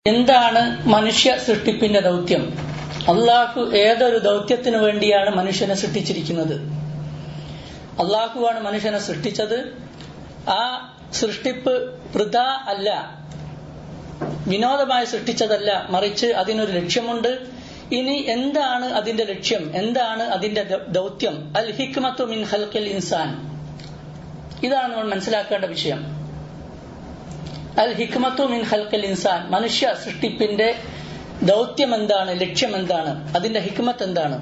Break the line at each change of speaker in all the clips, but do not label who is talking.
എന്താണ് മനുഷ്യ സൃഷ്ടിപ്പിന്റെ ദൗത്യം അള്ളാഹു ഏതൊരു ദൗത്യത്തിനു വേണ്ടിയാണ് മനുഷ്യനെ സൃഷ്ടിച്ചിരിക്കുന്നത് അള്ളാഹുവാണ് മനുഷ്യനെ സൃഷ്ടിച്ചത് ആ സൃഷ്ടിപ്പ് വൃത അല്ല വിനോദമായി സൃഷ്ടിച്ചതല്ല മറിച്ച് അതിനൊരു ലക്ഷ്യമുണ്ട് ഇനി എന്താണ് അതിന്റെ ലക്ഷ്യം എന്താണ് അതിന്റെ ദൗത്യം അൽ ഹിക്മത്തു മിൻ ഹൽക്കൽ ഇൻസാൻ ഇതാണ് നമ്മൾ മനസ്സിലാക്കേണ്ട വിഷയം അൽ ഹിക്മത്തു മിൻ ഹൽക്കൽ ഇൻസാൻ മനുഷ്യ സൃഷ്ടിപ്പിന്റെ ദൗത്യം എന്താണ് ലക്ഷ്യം എന്താണ് അതിന്റെ ഹിക്മത്ത് എന്താണ്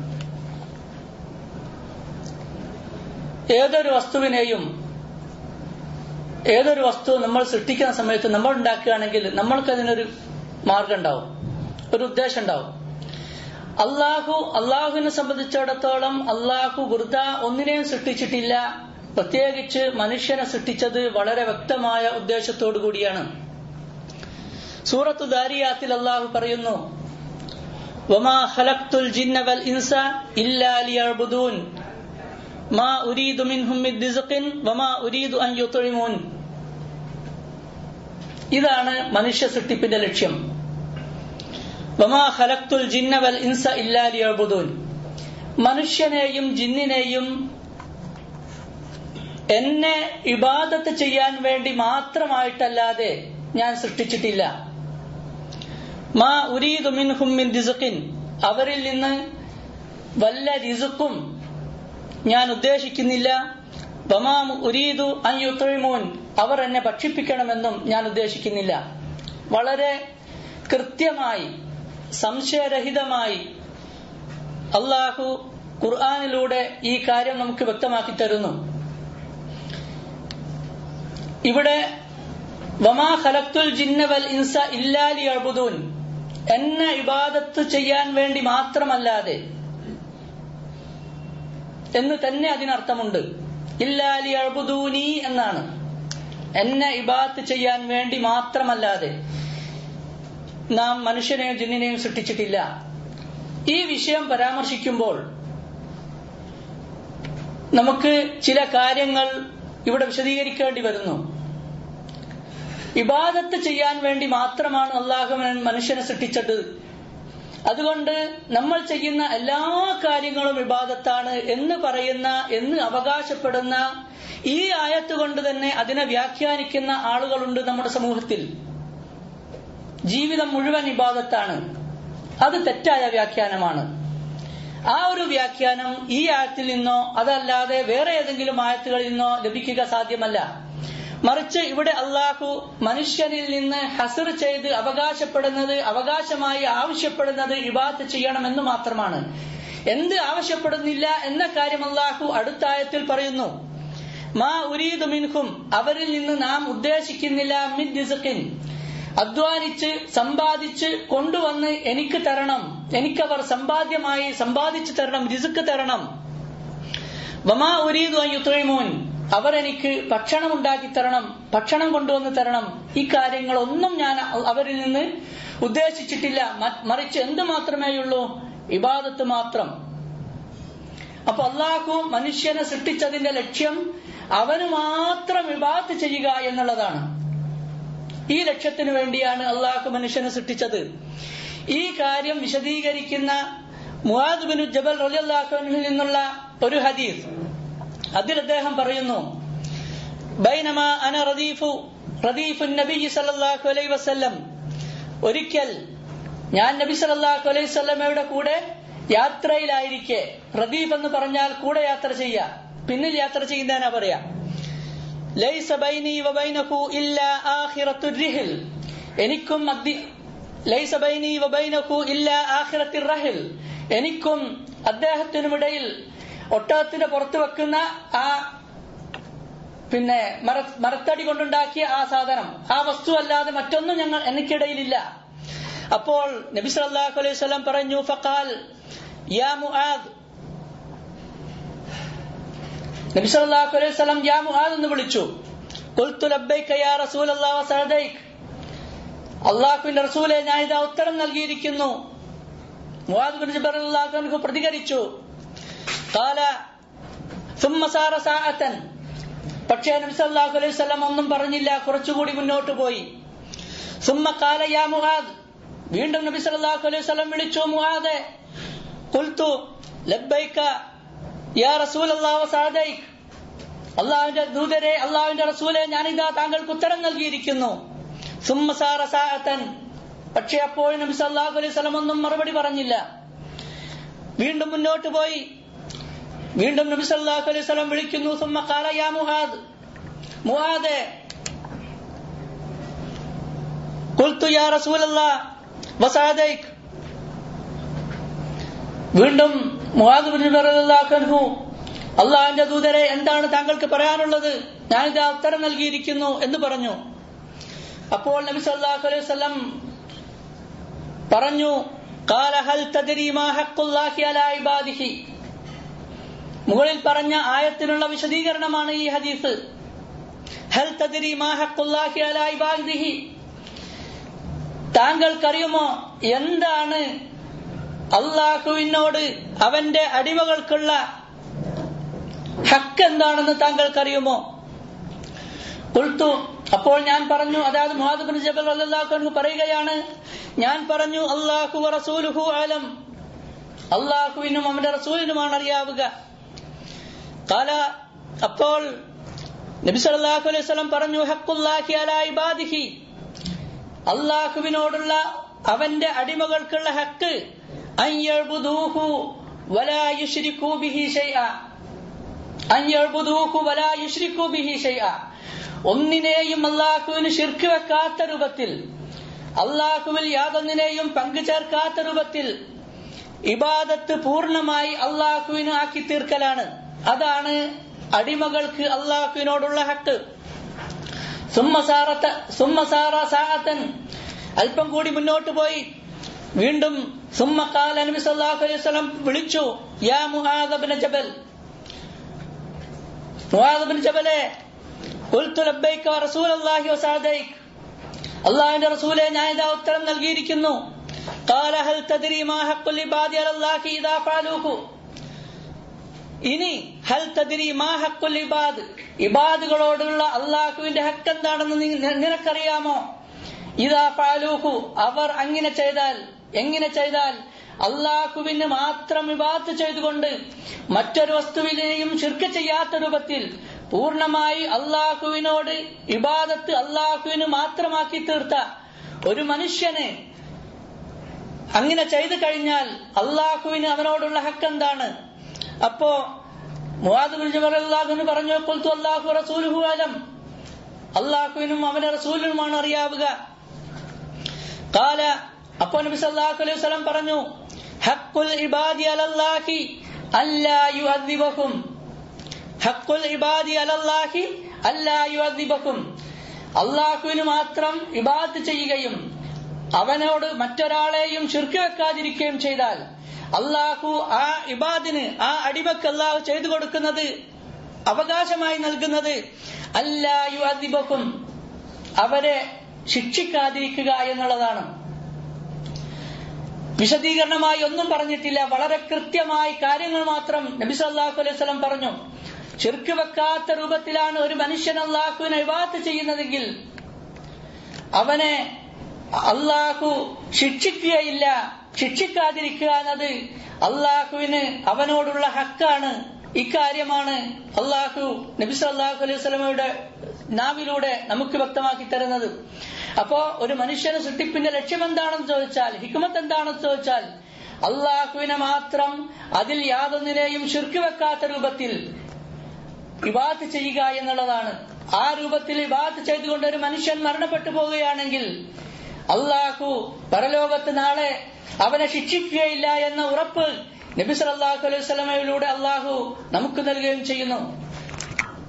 ഏതൊരു വസ്തുവിനെയും ഏതൊരു വസ്തു നമ്മൾ സൃഷ്ടിക്കുന്ന സമയത്ത് നമ്മൾ ഉണ്ടാക്കുകയാണെങ്കിൽ നമ്മൾക്ക് അതിനൊരു മാർഗം ഉണ്ടാവും ഒരു ഉദ്ദേശം ഉണ്ടാവും അള്ളാഹു അള്ളാഹുവിനെ സംബന്ധിച്ചിടത്തോളം അള്ളാഹു വൃത ഒന്നിനെയും സൃഷ്ടിച്ചിട്ടില്ല പ്രത്യേകിച്ച് മനുഷ്യനെ സൃഷ്ടിച്ചത് വളരെ വ്യക്തമായ ഉദ്ദേശത്തോടു കൂടിയാണ് സൂറത്തു ദാരിയാത്തിൽ അള്ളാഹു പറയുന്നു വമാ ഖലഖ്തുൽ ജിന്ന വൽ ഇൻസ ഇല്ലാ ലിയഅ്ബുദൂൻ മാ ഉരീദു മിൻഹും മിൻ റിസ്ഖിൻ വമാ ഉരീദു അൻ യുത്ഇമൂൻ ഇതാണ് മനുഷ്യ സൃഷ്ടിപ്പിന്റെ ലക്ഷ്യം വമാ ഖലഖ്തുൽ ജിന്ന വൽ ഇൻസ ഇല്ലാ ലിയഅ്ബുദൂൻ മനുഷ്യനെയും ജിന്നിനെയും എന്നെ ഇബാദത്ത് ചെയ്യാൻ വേണ്ടി മാത്രമായിട്ടല്ലാതെ ഞാൻ സൃഷ്ടിച്ചിട്ടില്ല മാ ഉരീദു മിൻഹും മിൻ റിസ്ഖിൻ അവരിൽ നിന്ന് വല്ല റിസുക്കും ഞാൻ ഉദ്ദേശിക്കുന്നില്ല ബമാം ഉരീദു അയ്യുത്തൊഴിമോൻ അവർ എന്നെ ഭക്ഷിപ്പിക്കണമെന്നും ഞാൻ ഉദ്ദേശിക്കുന്നില്ല വളരെ കൃത്യമായി സംശയരഹിതമായി അള്ളാഹു ഖുർആാനിലൂടെ ഈ കാര്യം നമുക്ക് വ്യക്തമാക്കി തരുന്നു ഇവിടെ വമാ ഖലക്തുൽ ജിന്ന വൽ ഇൻസ ഇല്ലാലി അഴുബുദൂൻ എന്നെ ഇബാദത്ത് ചെയ്യാൻ വേണ്ടി മാത്രമല്ലാതെ എന്ന് തന്നെ അതിനർത്ഥമുണ്ട് ഇല്ലാലി അഴുബുദൂനി എന്നാണ് എന്നെ ഇബാദത്ത് ചെയ്യാൻ വേണ്ടി മാത്രമല്ലാതെ നാം മനുഷ്യനെയും ജിന്നിനെയും സൃഷ്ടിച്ചിട്ടില്ല ഈ വിഷയം പരാമർശിക്കുമ്പോൾ നമുക്ക് ചില കാര്യങ്ങൾ ഇവിടെ വിശദീകരിക്കേണ്ടി വരുന്നു ഇബാദത്ത് ചെയ്യാൻ വേണ്ടി മാത്രമാണ് അള്ളാഹു മനുഷ്യനെ സൃഷ്ടിച്ചത് അതുകൊണ്ട് നമ്മൾ ചെയ്യുന്ന എല്ലാ കാര്യങ്ങളും ഇബാദത്താണ് എന്ന് പറയുന്ന എന്ന് അവകാശപ്പെടുന്ന ഈ ആയത്ത് കൊണ്ട് തന്നെ അതിനെ വ്യാഖ്യാനിക്കുന്ന ആളുകളുണ്ട് നമ്മുടെ സമൂഹത്തിൽ ജീവിതം മുഴുവൻ ഇബാദത്താണ് അത് തെറ്റായ വ്യാഖ്യാനമാണ് ആ ഒരു വ്യാഖ്യാനം ഈ ആയത്തിൽ നിന്നോ അതല്ലാതെ വേറെ ഏതെങ്കിലും ആയത്തുകളിൽ നിന്നോ ലഭിക്കുക സാധ്യമല്ല മറിച്ച് ഇവിടെ അള്ളാഹു മനുഷ്യനിൽ നിന്ന് ഹസർ ചെയ്ത് അവകാശപ്പെടുന്നത് അവകാശമായി ആവശ്യപ്പെടുന്നത് ഇബാത്ത് ചെയ്യണമെന്ന് മാത്രമാണ് എന്ത് ആവശ്യപ്പെടുന്നില്ല എന്ന കാര്യം അള്ളാഹു അടുത്ത ആയത്തിൽ പറയുന്നു മാ ഉരീദ് മിൻഹും അവരിൽ നിന്ന് നാം ഉദ്ദേശിക്കുന്നില്ല മിൻ അധ്വാനിച്ച് സമ്പാദിച്ച് കൊണ്ടുവന്ന് എനിക്ക് തരണം എനിക്കവർ സമ്പാദ്യമായി സമ്പാദിച്ചു തരണം രിസുക്ക് തരണം വമാ ഉരീദു അയ്യുത്രൈമോൻ അവർ എനിക്ക് ഭക്ഷണം ഉണ്ടാക്കി തരണം ഭക്ഷണം കൊണ്ടുവന്ന് തരണം ഈ കാര്യങ്ങളൊന്നും ഞാൻ അവരിൽ നിന്ന് ഉദ്ദേശിച്ചിട്ടില്ല മറിച്ച് എന്ത് മാത്രമേയുള്ളൂ ഇബാദത്ത് മാത്രം അപ്പൊ അള്ളാഹു മനുഷ്യനെ സൃഷ്ടിച്ചതിന്റെ ലക്ഷ്യം അവന് മാത്രം ഇബാദത്ത് ചെയ്യുക എന്നുള്ളതാണ് ഈ ലക്ഷ്യത്തിനു വേണ്ടിയാണ് അള്ളാഹു മനുഷ്യനെ സൃഷ്ടിച്ചത് ഈ കാര്യം വിശദീകരിക്കുന്ന മുഹാദ് ബിനു ജബൽ റലിയല്ലാഹുവിൽ നിന്നുള്ള ഒരു ഹദീസ് അതിൽ അദ്ദേഹം പറയുന്നു ബൈനമ അന റദീഫു റദീഫു നബി സല്ലല്ലാഹു അലൈഹി വസല്ലം ഒരിക്കൽ ഞാൻ നബി സല്ലല്ലാഹു അലൈഹി വസല്ലമയുടെ കൂടെ യാത്രയിലായിരിക്കെ റദീഫ് എന്ന് പറഞ്ഞാൽ കൂടെ യാത്ര ചെയ്യുക പിന്നിൽ യാത്ര ചെയ്യുന്നതിനാ പറയാ ലൈസ ബൈനി വബൈനഹു ഇല്ലാ ആഖിറത്തുർ റിഹിൽ എനിക്കും ലൈസ ബൈനി വബൈനഹു ഇല്ലാ ആഖിറത്തുർ റഹിൽ എനിക്കും അദ്ദേഹത്തിനുമിടയിൽ ഒട്ടകത്തിന്റെ പുറത്ത് വെക്കുന്ന ആ പിന്നെ മര മരത്തടി കൊണ്ടുണ്ടാക്കിയ ആ സാധനം ആ വസ്തു അല്ലാതെ മറ്റൊന്നും ഞങ്ങൾ എനിക്കിടയിലില്ല അപ്പോൾ നബി സല്ലല്ലാഹു അലൈഹി വസല്ലം പറഞ്ഞു ഫഖാൽ യാ മുആദ് നബി സല്ലല്ലാഹു അലൈഹി വസല്ലം യാ മുആദ് എന്ന് വിളിച്ചു ഖുൽതു ലബ്ബൈക യാ റസൂലല്ലാഹി വസഅദൈക് അള്ളാഹുവിന്റെ റസൂലെ ഞാൻ ഇതാ ഉത്തരം നൽകിയിരിക്കുന്നു മുആദ് ബിൻ ജബർ റളിയല്ലാഹു അൻഹു പ്രതികരിച്ചു قال ثم سار ساعة പക്ഷേ നബി സല്ലല്ലാഹു അലൈഹി വസല്ലം ഒന്നും പറഞ്ഞില്ല കുറച്ചുകൂടി മുന്നോട്ട് പോയി സുമ്മ കാല യാ മുആദ് വീണ്ടും നബി സല്ലല്ലാഹു അലൈഹി വസല്ലം വിളിച്ചു മുആദെ ഖുൽതു ലബ്ബൈക യാ റസൂലല്ലാഹി വസഅദൈക് അള്ളാഹുവിന്റെ ദൂതരെ അള്ളാഹുവിന്റെ റസൂലെ ഞാനിതാ താങ്കൾക്ക് ഉത്തരം നൽകിയിരിക്കുന്നു സുമ്മ സാറ സാഅത്തൻ പക്ഷെ അപ്പോൾ നബി സല്ലല്ലാഹു അലൈഹി വസല്ലം ഒന്നും മറുപടി പറഞ്ഞില്ല വീണ്ടും മുന്നോട്ട് പോയി വീണ്ടും നബി സല്ലല്ലാഹു അലൈഹി വസല്ലം വിളിക്കുന്നു സുമ്മ ഖാല യാ മുഹാദ് മുഹാദെ ഖുൽതു യാ റസൂലല്ലാഹ് വസഅദൈക് വീണ്ടും മുഹാദ് ബിൻ റളിയല്ലാഹു അൻഹു അള്ളാഹിന്റെ ദൂതരെ എന്താണ് താങ്കൾക്ക് പറയാനുള്ളത് ഞാനിതാ ഉത്തരം നൽകിയിരിക്കുന്നു എന്ന് പറഞ്ഞു അപ്പോൾ നബി സല്ലല്ലാഹു അലൈഹി വസല്ലം പറഞ്ഞു قال هل تدري ما حق الله على عباده മുകളിൽ പറഞ്ഞ ആയത്തിനുള്ള വിശദീകരണമാണ് ഈ ഹദീസ് ഹൽ തദ്രി മാ ഹഖുല്ലാഹി അലാ ഇബാദിഹി താങ്കൾക്കറിയുമോ എന്താണ് അള്ളാഹുവിനോട് അവന്റെ അടിമകൾക്കുള്ള ഹക്ക് എന്താണെന്ന് താങ്കൾക്കറിയുമോ ഉൾത്തു അപ്പോൾ ഞാൻ പറഞ്ഞു അതായത് മുഹാദ് ബിൻ ജബൽ അള്ളാഹു പറയുകയാണ് ഞാൻ പറഞ്ഞു അള്ളാഹു റസൂലുഹു ആലം അള്ളാഹുവിനും അവന്റെ റസൂലിനുമാണ് അറിയാവുക കാല അപ്പോൾ നബി സല്ലല്ലാഹു അലൈഹി വസല്ലം പറഞ്ഞു ഹഖുല്ലാഹി അലാ ഇബാദിഹി അള്ളാഹുവിനോടുള്ള അവന്റെ അടിമകൾക്കുള്ള ഹക്ക് അൻ യഅ്ബുദൂഹു വലാ യുശ്രികൂ ബിഹി ഷൈഅ അൻ യഅ്ബുദൂഹു വലാ യുശ്രികൂ ബിഹി ഷൈഅ ഒന്നിനെയും അള്ളാഹുവിന് ശിർക്ക് വെക്കാത്ത രൂപത്തിൽ അള്ളാഹുവിൽ യാതൊന്നിനെയും പങ്കു ചേർക്കാത്ത രൂപത്തിൽ ഇബാദത്ത് പൂർണ്ണമായി അള്ളാഹുവിന് ആക്കി തീർക്കലാണ് അതാണ് അടിമകൾക്ക് അള്ളാഹുവിനോടുള്ള ഹക്ക് സുമ്മസാറത്ത സുമ്മസാറ സാഹത്തൻ അല്പം കൂടി മുന്നോട്ട് പോയി വീണ്ടും സുമ്മക്കാൽ നബി സല്ലല്ലാഹു അലൈഹി വസല്ലം വിളിച്ചു യാ മുആദ് ഇബ്നു ജബൽ മുആദ് ഇബ്നു ജബലെ ഖുൽതു ലബ്ബൈക റസൂലല്ലാഹി വസഅദൈക് അള്ളാഹുവിന്റെ റസൂലെ ഞാൻ ഇതാ ഉത്തരം നൽകിയിരിക്കുന്നു قال هل تدري ما حق العباد على الله اذا فعلوه ഇനി ഹൽ തദ്രി മാ ഹക്കുൽ ഇബാദ് ഇബാദുകളോടുള്ള അള്ളാഹുവിന്റെ ഹക്ക് എന്താണെന്ന് നി- നിനക്കറിയാമോ ഇതാ ഫാലൂഹു അവർ അങ്ങനെ ചെയ്താൽ എങ്ങനെ ചെയ്താൽ അള്ളാഹുവിന് മാത്രം ഇബാദത്ത് ചെയ്തുകൊണ്ട് മറ്റൊരു വസ്തുവിനെയും ശിർക്ക് ചെയ്യാത്ത രൂപത്തിൽ പൂർണ്ണമായി അള്ളാഹുവിനോട് ഇബാദത്ത് അള്ളാഹുവിന് മാത്രമാക്കി തീർത്ത ഒരു മനുഷ്യന് അങ്ങനെ ചെയ്തു കഴിഞ്ഞാൽ അള്ളാഹുവിന് അവനോടുള്ള ഹക്ക് എന്താണ് അപ്പോ മുവാദ് ബിൻ ജബൽ അള്ളാഹുവിന് പറഞ്ഞു കൊൽത്തു അള്ളാഹു റസൂലുഹു അലം അള്ളാഹുവിനും അവന്റെ റസൂലിനുമാണ് അറിയാവുക കാല അപ്പോ നബി സല്ലല്ലാഹു അലൈഹി വസല്ലം പറഞ്ഞു ഹഖുൽ ഇബാദി അലല്ലാഹി അല്ലാ യുഅദ്ദിബഹും ഹഖുൽ ഇബാദി അലല്ലാഹി അല്ലാ യുഅദ്ദിബഹും അള്ളാഹുവിന് മാത്രം ഇബാദത്ത് ചെയ്യുകയും അവനോട് മറ്റൊരാളെയും ശിർക്ക് വെക്കാതിരിക്കുകയും ചെയ്താൽ അള്ളാഹു ആ ഇബാദിന് ആ അടിമക്ക് അള്ളാഹു ചെയ്തു കൊടുക്കുന്നത് അവകാശമായി നൽകുന്നത് അല്ലായു അദിബക്കും അവരെ ശിക്ഷിക്കാതിരിക്കുക എന്നുള്ളതാണ് വിശദീകരണമായി ഒന്നും പറഞ്ഞിട്ടില്ല വളരെ കൃത്യമായി കാര്യങ്ങൾ മാത്രം നബി സല്ലല്ലാഹു അലൈഹി വസല്ലം പറഞ്ഞു ശിർക്ക് വെക്കാത്ത രൂപത്തിലാണ് ഒരു മനുഷ്യൻ അള്ളാഹുവിനെ ഇബാദത്ത് ചെയ്യുന്നതെങ്കിൽ അവനെ അള്ളാഹു ശിക്ഷിക്കുകയില്ല ശിക്ഷിക്കാതിരിക്കുക എന്നത് അള്ളാഹുവിന് അവനോടുള്ള ഹക്കാണ് ഇക്കാര്യമാണ് അള്ളാഹു നബി സല്ലല്ലാഹു അലൈഹി വസല്ലമയുടെ നാവിലൂടെ നമുക്ക് വ്യക്തമാക്കി തരുന്നത് അപ്പോ ഒരു മനുഷ്യന് സൃഷ്ടിപ്പിന്റെ ലക്ഷ്യം എന്താണെന്ന് ചോദിച്ചാൽ ഹിക്മത്ത് എന്താണെന്ന് ചോദിച്ചാൽ അള്ളാഹുവിനെ മാത്രം അതിൽ യാതൊന്നിനെയും ശിർക്ക് വെക്കാത്ത രൂപത്തിൽ ഇബാത്ത് ചെയ്യുക എന്നുള്ളതാണ് ആ രൂപത്തിൽ ഇബാത്ത് ചെയ്തുകൊണ്ട് ഒരു മനുഷ്യൻ മരണപ്പെട്ടു പോവുകയാണെങ്കിൽ അള്ളാഹു പരലോകത്ത് നാളെ അവനെ ശിക്ഷിക്കുകയില്ല എന്ന ഉറപ്പ് നബി സല്ലല്ലാഹു അലൈഹി വസല്ലമയിലൂടെ അള്ളാഹു നമുക്ക് നൽകുകയും ചെയ്യുന്നു